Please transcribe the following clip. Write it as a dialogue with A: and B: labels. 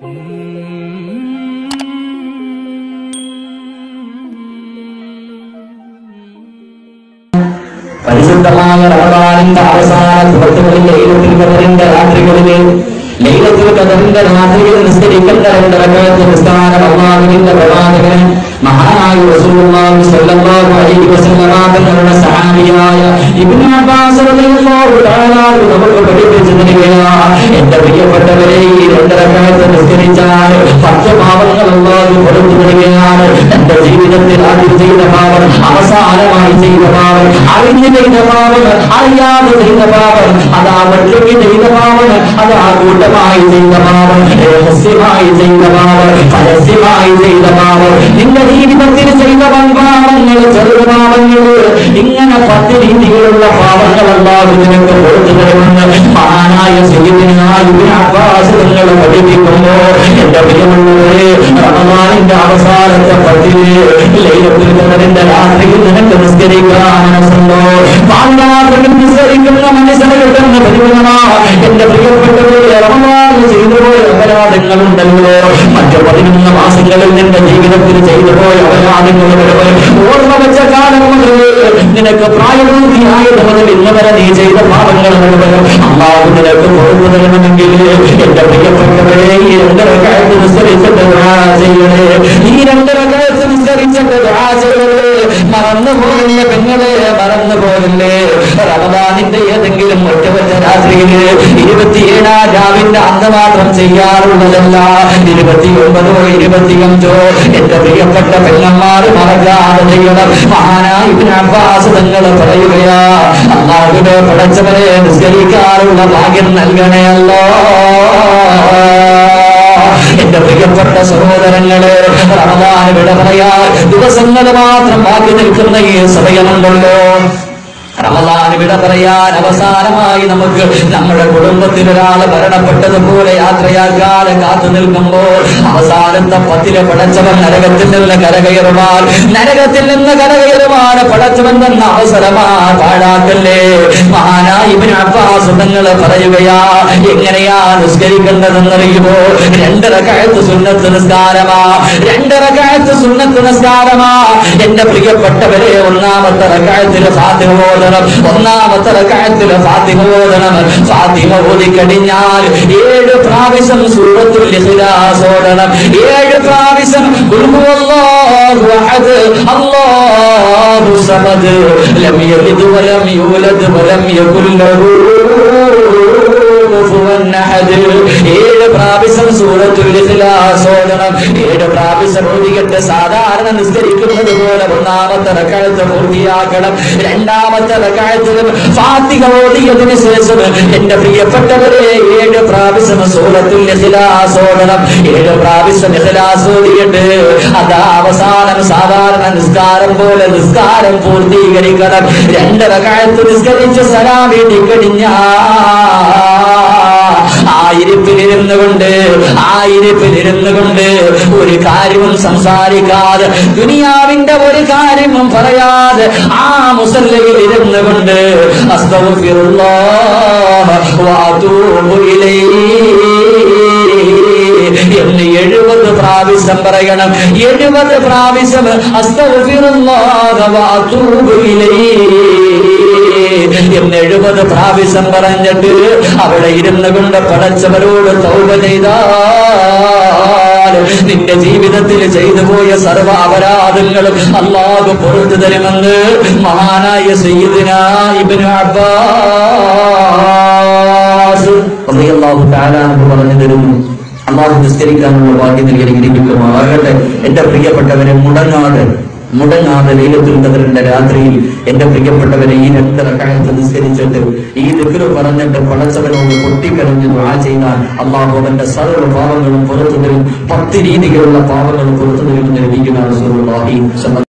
A: പരിശുദ്ധമായ റമദാനിന്റെ അവസാന ദിവസങ്ങളിൽ ലൈലത്തിൽ കദറിന്റെ രാത്രികളിലെ ലൈലത്തിൽ കദറിന്റെ രാത്രിയിൽ നിസ്കരിക്കുന്ന രണ്ട് റകഅത്ത് നിസ്കാരം അള്ളാഹുവിന്റെ പ്രവാചകൻ മഹാനായ റസൂലുള്ളാഹി സ്വല്ലല്ലാഹു അലൈഹി വസല്ലമ തങ്ങളുടെ സഹാബിയായ ഇബ്നു അബ്ബാസ് റളിയല്ലാഹു തആല അൻഹു നമുക്ക് പഠിപ്പിച്ചു തരികയാണ് എന്റെ പ്രിയപ്പെട്ടവരെ ഈ രണ്ട് റകഅത്ത് നിസ്കരിച്ചാൽ പത്ത് പാപങ്ങൾ അള്ളാഹു കൊടുത്തു തരികയാണ് എന്റെ ജീവിതത്തിൽ ആദ്യം ചെയ്ത പാപം അവസാനമായി ചെയ്ത പാപം അറിഞ്ഞു ചെയ്ത പാപം അറിയാതെ ചെയ്ത പാപം അതാ ഒറ്റയ്ക്ക് ചെയ്ത പാപം അതാ കൂട്ടമായി ചെയ്ത പാപം രഹസ്യമായി ചെയ്ത പാപം പരസ്യമായി ചെയ്ത പാപം നിന്റെ ജീവിതത്തിൽ ചെയ്ത പാപങ്ങൾ ചെറു പാപങ്ങൾ ഇങ്ങനെ പത്ത് രീതിയിലുള്ള പാപങ്ങൾ അല്ലാതെ നിനക്ക് കൊടുത്തു തരുമെന്ന് മഹാനായ അബ്ബാസുകൾ പഠിപ്പിക്കുമ്പോ എന്റെ പ്രിയമുള്ളവരെ റമദാനിന്റെ അവസാനത്തെ പത്തില് ലൈലത്തുൽ ഖദറിന്റെ രാത്രിയിൽ നിനക്ക് നിസ്കരിക്കാൻ മനസ്സുണ്ടോ പാണ്ടാത്രത്തിൽ നിസ്കരിക്കുന്ന മനസ്സിന് കിട്ടുന്ന പരിഗണന എന്റെ പ്രിയപ്പെട്ടവരെ റമദാനിൽ ചെയ്തു പോയ അപരാധങ്ങളുണ്ടല്ലോ മറ്റു പതിനൊന്ന് മാസങ്ങളിൽ നിന്റെ ജീവിതത്തിൽ ചെയ്തു പോയ അപരാധങ്ങളുടെ ഓർമ്മ വെച്ച കാലം മുതൽ നിനക്ക് പ്രായപൂർത്തിയായത് മുതൽ ഇന്ന് വരെ നീ ചെയ്ത പാപങ്ങൾ മുഴുവൻ അള്ളാഹു നിനക്ക് കൊടുത്തു തരണമെങ്കിൽ എന്റെ പ്രിയപ്പെട്ടവരെ ഈ രണ്ടര കാലത്ത് നിസ്കരിച്ചിട്ട് ദുആ ചെയ്യണേ ഈ രണ്ടര കാലത്ത് നിസ്കരിച്ചിട്ട് ദുആ ചെയ്യണേ മറന്നു പോകില്ലേ പെങ്ങളെ മറന്നു പോകില്ലേ റമദാനിന്റെ ഏതെങ്കിലും ഒറ്റവറ്റ രാത്രിയില് ഇരുപത്തിയേഴാം രാവിന്റെ അന്ന് മാത്രം ചെയ്യാറുള്ളതല്ല ഇരുപത്തി ഒമ്പതോ ഇരുപത്തിയഞ്ചോ എന്റെ പ്രിയപ്പെട്ട പെങ്ങന്മാർ മറക്കാതെ ചെയ്യണം മഹാനായ ഇബ്നു അബ്ബാസ് തങ്ങൾ പറയുകയാ അള്ളാഹുവിനെ പടച്ചവരെ നിസ്കരിക്കാനുള്ള ഭാഗ്യം നൽകണയല്ലോ എന്റെ പ്രിയപ്പെട്ട സഹോദരങ്ങളെ റമദാൻ വിട പറയാ ദിവസങ്ങൾ മാത്രം ബാക്കി നിൽക്കുന്ന ഈ സമയമുണ്ടല്ലോ റമദാൻ വിട പറയാൻ അവസാനമായി നമുക്ക് നമ്മുടെ കുടുംബത്തിൽ ഒരാൾ മരണപ്പെട്ടതുപോലെ യാത്രയാക്കാതെ കാത്തു നിൽക്കുമ്പോൾ അവസാനത്തെ പത്തിലെ പടച്ചവൻ നരകത്തിൽ നിന്ന് കരകയറുവാൻ നരകത്തിൽ നിന്ന് കരകയറുവാൻ പടച്ചവൻ തന്ന അവസരമാ പാഴാക്കല്ലേ മഹാനായ ഇബ്നു അബ്ബാസ് തങ്ങൾ പറയുകയാ എങ്ങനെയാ നിസ്കരിക്കേണ്ടതെന്നറിയുമോ രണ്ടര കഴുത്ത് സുന്നത്ത് നിസ്കാരമാ രണ്ടര കഴുത്ത് സുന്നത്ത് നിസ്കാരമാ എന്റെ പ്രിയപ്പെട്ടവരെ ഒന്നാമത്തെ റക്കായത്തില് ഫാത്തിമ ഓതണം ഒന്നാമത്തെ റക്കായത്തില് ഫാത്തിമ ഓതണം ഫാത്തിമ ഓതി കഴിഞ്ഞാൽ ഏഴ് പ്രാവശ്യം സൂറത്തുൽ ഇഖ്ലാസ് ഓതണം ഏഴ് പ്രാവശ്യം ഖുൽ ഹുവല്ലാഹു അഹദ് അല്ലാഹു സമദ് ലം യലിദ് വലം യൂലദ് വലം യകുൽ ലഹു കുഫുവൻ അഹദ് ഏഴ് പ്രാവശ്യം സൂറത്തുൽ ഇഖ്ലാസ് ഓതണം ഏഴ് പ്രാവശ്യം ഓതിയിട്ട് സാധാരണ നിസ്കരിക്കുന്നത് പോലെ ഒന്നാമത്തെ റക്കായത്ത് പൂർത്തിയാക്കണം രണ്ടാമത്തെ റക്കായത്തിലും ഫാത്തിഹ ഓതിയതിനു ശേഷം എന്റെ പ്രിയപ്പെട്ടവരെ ഏഴ് പ്രാവശ്യം സൂറത്തുൽ ഇഖ്ലാസ് ഓതണം ഏഴ് പ്രാവശ്യം ഇഖ്ലാസ് ഓതിയിട്ട് അതാ അവസാനം സാധാരണ നിസ്കാരം പോലെ നിസ്കാരം പൂർത്തീകരിക്കണം രണ്ട് റക്കായത്ത് നിസ്കരിച്ച് സലാം വീട്ടി കഴിഞ്ഞാ ആ ഇരിപ്പിലിരുന്നു കൊണ്ട് ആ ഇരിപ്പിലിരുന്നു കൊണ്ട് ഒരു കാര്യവും സംസാരിക്കാതെ ദുനിയാവിന്റെ ഒരു കാര്യവും പറയാതെ ആ മുസല്ലയിൽ ഇരുന്നു കൊണ്ട് അസ്തഗ്ഫിറുല്ലാഹ് വഅതൂബു ഇലൈഹി എന്ന് എഴുപത് പ്രാവശ്യം പറയണം എഴുപത് പ്രാവശ്യം അസ്തഗ്ഫിറുല്ലാഹ് വഅതൂബു ഇലൈഹി എന്ന് എഴുപത് പ്രാവശ്യം പറഞ്ഞിട്ട് അവിടെ ഇരുന്നു കൊണ്ട് പടച്ചവരോട് തൗബ ചെയ്താൽ നിന്റെ ജീവിതത്തിൽ ചെയ്തു പോയ സർവ അപരാധങ്ങളും അള്ളാഹു പുറത്തു തരുമെന്ന് മഹാനായ സയ്യിദിന ഇബ്നു അബ്ബാസ് റളിയല്ലാഹു തആല അൻഹു പറഞ്ഞു തരുന്നു അള്ളാഹു നിസ്കരിക്കാനുള്ള ഭാഗ്യം നൽകി അനുഗ്രഹിക്കുമാറാകട്ടെ എന്റെ പ്രിയപ്പെട്ടവരെ മുടങ്ങാതെ മുടങ്ങാതെ ലൈലത്തുൽ ഖദറിന്റെ രാത്രിയിൽ എന്റെ പ്രിയപ്പെട്ടവരെ ഈ രണ്ട് റക്അത്ത് നിസ്കരിച്ചിട്ട് ഈ ദിക്റ് പറഞ്ഞിട്ട് പടച്ചവനോട് പൊട്ടിക്കരഞ്ഞ് ദുആ ചെയ്താൽ അള്ളാഹു അവന്റെ സർവ്വ പാപങ്ങളും പുറത്തു തരും പത്ത് രീതിയിലുള്ള പാപങ്ങളും പുറത്തു തരുമെന്ന് ലഭിക്കുന്ന റസൂലുള്ളാഹി സ്വല്ലല്ലാഹു